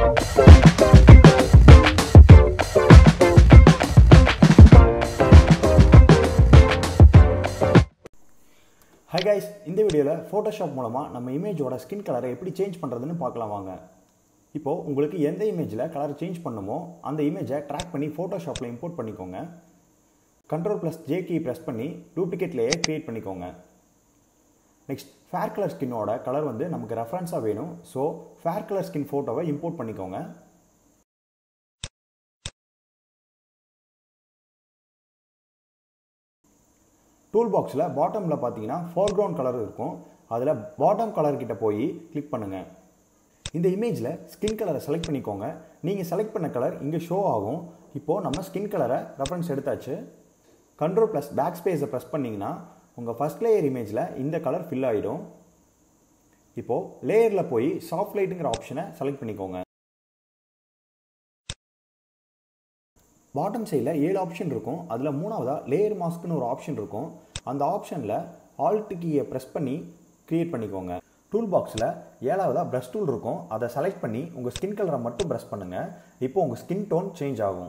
hi guys இந்த வீடியோவில் Photoshop மூலமாக நம்ம இமேஜோட ஸ்கின் கலரை எப்படி சேஞ்ச் பண்ணுறதுன்னு பார்க்கலாம் வாங்க இப்போது உங்களுக்கு எந்த இமேஜில் கலர் சேஞ்ச் பண்ணுமோ அந்த இமேஜை ட்ராக் பண்ணி ஃபோட்டோஷாப்பில் இம்போர்ட் பண்ணிக்கோங்க control plus J key press பண்ணி டூப்ளிகேட் லேயர் க்ரியேட் பண்ணிக்கோங்க நெக்ஸ்ட் ஃபேர் கலர் ஸ்கின்னோட கலர் வந்து நமக்கு ரெஃபரன்ஸாக வேணும் ஸோ ஃபேர் கலர் ஸ்கின் ஃபோட்டோவை இம்போர்ட் பண்ணிக்கோங்க டூல் பாக்ஸில் பாட்டமில் பார்த்தீங்கன்னா ஃபோர்க்ரவுண்ட் கலர் இருக்கும் அதில் பாட்டம் கலர் கிட்ட போய் கிளிக் பண்ணுங்கள் இந்த இமேஜில் ஸ்கின் கலரை செலக்ட் பண்ணிக்கோங்க நீங்கள் செலக்ட் பண்ண கலர் இங்கே ஷோ ஆகும் இப்போது நம்ம ஸ்கின் கலரை ரெஃபரன்ஸ் எடுத்தாச்சு கண்ட்ரோல் ப்ளஸ் பேக் ஸ்பேஸை ப்ரெஸ் பண்ணிங்கன்னா உங்கள் ஃபஸ்ட் லேயர் இமேஜில் இந்த கலர் ஃபில் ஆகிடும் இப்போது லேயரில் போய் சாஃப்ட் லைட்டுங்கிற ஆப்ஷனை செலக்ட் பண்ணிக்கோங்க பாட்டம் சைடில் ஏழு ஆப்ஷன் இருக்கும் அதில் மூணாவதாக லேயர் மாஸ்க்னு ஒரு ஆப்ஷன் இருக்கும் அந்த ஆப்ஷனில் ஆல்ட் கீயை ப்ரெஸ் பண்ணி க்ரியேட் பண்ணிக்கோங்க டூல் பாக்ஸில் ஏழாவதாக ப்ரஷ் டூல் இருக்கும் அதை செலக்ட் பண்ணி உங்கள் ஸ்கின் கலரை மட்டும் ப்ரெஸ் பண்ணுங்கள் இப்போ உங்கள் ஸ்கின் டோன் சேஞ்ச் ஆகும்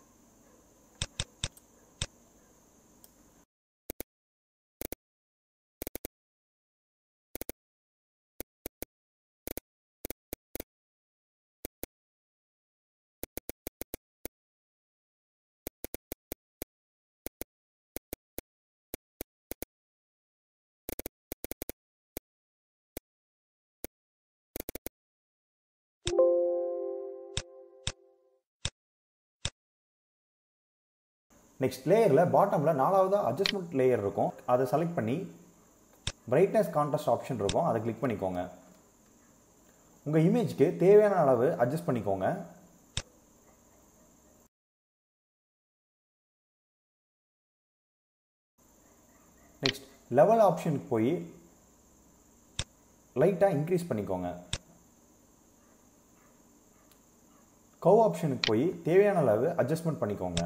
நெக்ஸ்ட் லேயரில் பாட்டமில் நாலாவது அட்ஜஸ்ட்மெண்ட் லேயர் இருக்கும் அதை செலக்ட் பண்ணி பிரைட்னஸ் கான்ட்ராஸ்ட் ஆப்ஷன் இருக்கும் அதை கிளிக் பண்ணிக்கோங்க உங்கள் இமேஜ்க்கு தேவையான அளவு அட்ஜஸ்ட் பண்ணிக்கோங்க நெக்ஸ்ட் லெவல் ஆப்ஷனுக்கு போய் லைட்டாக இன்க்ரீஸ் பண்ணிக்கோங்க கவ் ஆப்ஷனுக்கு போய் தேவையான அளவு அட்ஜஸ்ட்மெண்ட் பண்ணிக்கோங்க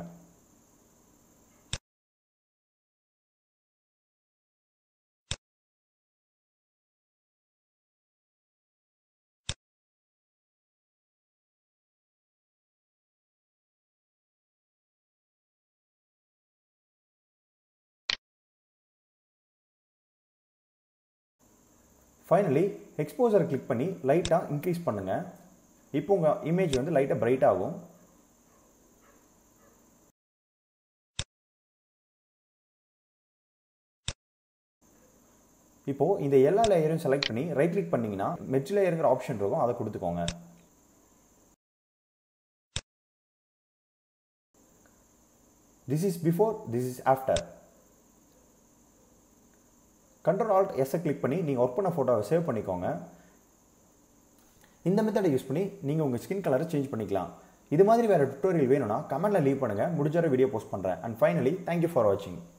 ஃபைனலி எக்ஸ்போசரை கிளிக் பண்ணி லைட்டாக இன்க்ரீஸ் பண்ணுங்கள் இப்போ உங்கள் இமேஜ் வந்து லைட்டாக பிரைட் ஆகும் இப்போது இந்த எல்லா லேயரும் செலக்ட் பண்ணி ரைட் கிளிக் பண்ணிங்கன்னா மெட்ச் லேயருங்கிற ஆப்ஷன் இருக்கும் அதை கொடுத்துக்கோங்க this is before this is after control alt எஸ்ஸை கிளிக் பண்ணி நீங்கள் ஒர்க் பண்ண ஃபோட்டோவை சேவ் பண்ணிக்கோங்க இந்த மெத்தடை யூஸ் பண்ணி நீங்கள் உங்கள் ஸ்கின் கலரை சேஞ்ச் பண்ணிக்கலாம் இது மாதிரி வேறு டுட்டோரியல் வேணும்னா கமெண்ட்டில் லீவ் பண்ணுங்கள் முடிஞ்ச வீடியோ போஸ்ட் பண்ணுறேன் அண்ட் ஃபைனலி தேங்க்யூ ஃபார் வாட்சிங்